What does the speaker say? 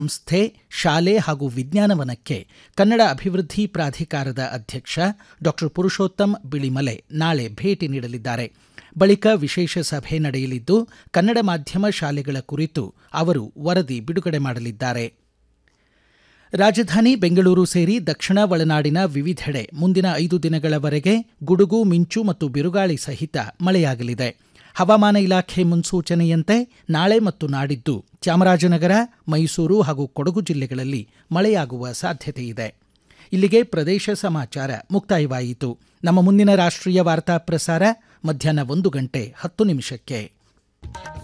ಸಂಸ್ಥೆ ಶಾಲೆ ಹಾಗೂ ವಿಜ್ಞಾನವನಕ್ಕೆ ಕನ್ನಡ ಅಭಿವೃದ್ಧಿ ಪ್ರಾಧಿಕಾರದ ಅಧ್ಯಕ್ಷ ಡಾಕ್ಟರ್ ಪುರುಷೋತ್ತಮ್ ಬಿಳಿಮಲೆ ನಾಳೆ ಭೇಟಿ ನೀಡಲಿದ್ದಾರೆ ಬಳಿಕ ವಿಶೇಷ ಸಭೆ ನಡೆಯಲಿದ್ದು ಕನ್ನಡ ಮಾಧ್ಯಮ ಶಾಲೆಗಳ ಕುರಿತು ಅವರು ವರದಿ ಬಿಡುಗಡೆ ಮಾಡಲಿದ್ದಾರೆ ರಾಜಧಾನಿ ಬೆಂಗಳೂರು ಸೇರಿ ದಕ್ಷಿಣ ಒಳನಾಡಿನ ವಿವಿಧೆಡೆ ಮುಂದಿನ ಐದು ದಿನಗಳವರೆಗೆ ಗುಡುಗು ಮಿಂಚು ಮತ್ತು ಬಿರುಗಾಳಿ ಸಹಿತ ಮಳೆಯಾಗಲಿದೆ ಹವಾಮಾನ ಇಲಾಖೆ ಮುನ್ಸೂಚನೆಯಂತೆ ನಾಳೆ ಮತ್ತು ನಾಡಿದ್ದು ಚಾಮರಾಜನಗರ ಮೈಸೂರು ಹಾಗೂ ಕೊಡಗು ಜಿಲ್ಲೆಗಳಲ್ಲಿ ಮಳೆಯಾಗುವ ಸಾಧ್ಯತೆ ಇದೆ ಇಲ್ಲಿಗೆ ಪ್ರದೇಶ ಸಮಾಚಾರ ಮುಕ್ತಾಯವಾಯಿತು ನಮ್ಮ ಮುಂದಿನ ರಾಷ್ಟ್ರೀಯ ವಾರ್ತಾ ಪ್ರಸಾರ ಮಧ್ಯಾಹ್ನ ಒಂದು ಗಂಟೆ ಹತ್ತು ನಿಮಿಷಕ್ಕೆ